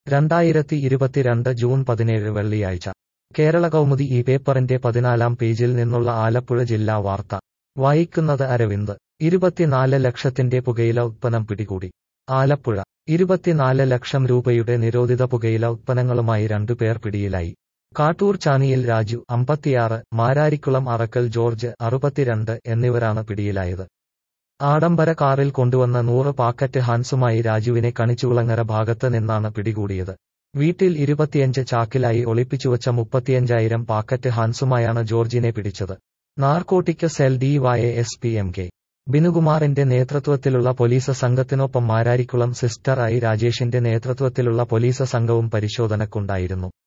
രണ്ടായിരത്തി ഇരുപത്തിരണ്ട് ജൂൺ പതിനേഴ് വെള്ളിയാഴ്ച കേരള കൗമുദി ഈ പേപ്പറിന്റെ പതിനാലാം പേജിൽ നിന്നുള്ള ആലപ്പുഴ ജില്ലാ വാർത്ത വായിക്കുന്നത് അരവിന്ദ് ഇരുപത്തിനാല് ലക്ഷത്തിന്റെ പുകയില ഉത്പന്നം പിടികൂടി ആലപ്പുഴ ഇരുപത്തിനാല് ലക്ഷം രൂപയുടെ നിരോധിത പുകയില ഉത്പന്നങ്ങളുമായി രണ്ടുപേർ പിടിയിലായി കാട്ടൂർ ചാനിയിൽ രാജു അമ്പത്തിയാറ് മാരാരിക്കുളം അറക്കൽ ജോർജ് അറുപത്തിരണ്ട് എന്നിവരാണ് പിടിയിലായത് ആഡംബര കാറിൽ കൊണ്ടുവന്ന നൂറ് പാക്കറ്റ് ഹാൻസുമായി രാജുവിനെ കണിച്ചുകുളങ്ങര ഭാഗത്ത് നിന്നാണ് പിടികൂടിയത് വീട്ടിൽ ഇരുപത്തിയഞ്ച് ചാക്കിലായി ഒളിപ്പിച്ചുവച്ച മുപ്പത്തിയഞ്ചായിരം പാക്കറ്റ് ഹാൻസുമായാണ് ജോർജിനെ പിടിച്ചത് narcotic cell D Y S P M K ബിനുകുമാറിന്റെ നേതൃത്വത്തിലുള്ള പോലീസ് സംഘത്തിനൊപ്പം മാരാരിക്കുളം സിസ്റ്റർ ഐ രാജേഷിന്റെ നേതൃത്വത്തിലുള്ള പോലീസ് സംഘവും പരിശോധനക്കുണ്ടായിരുന്നു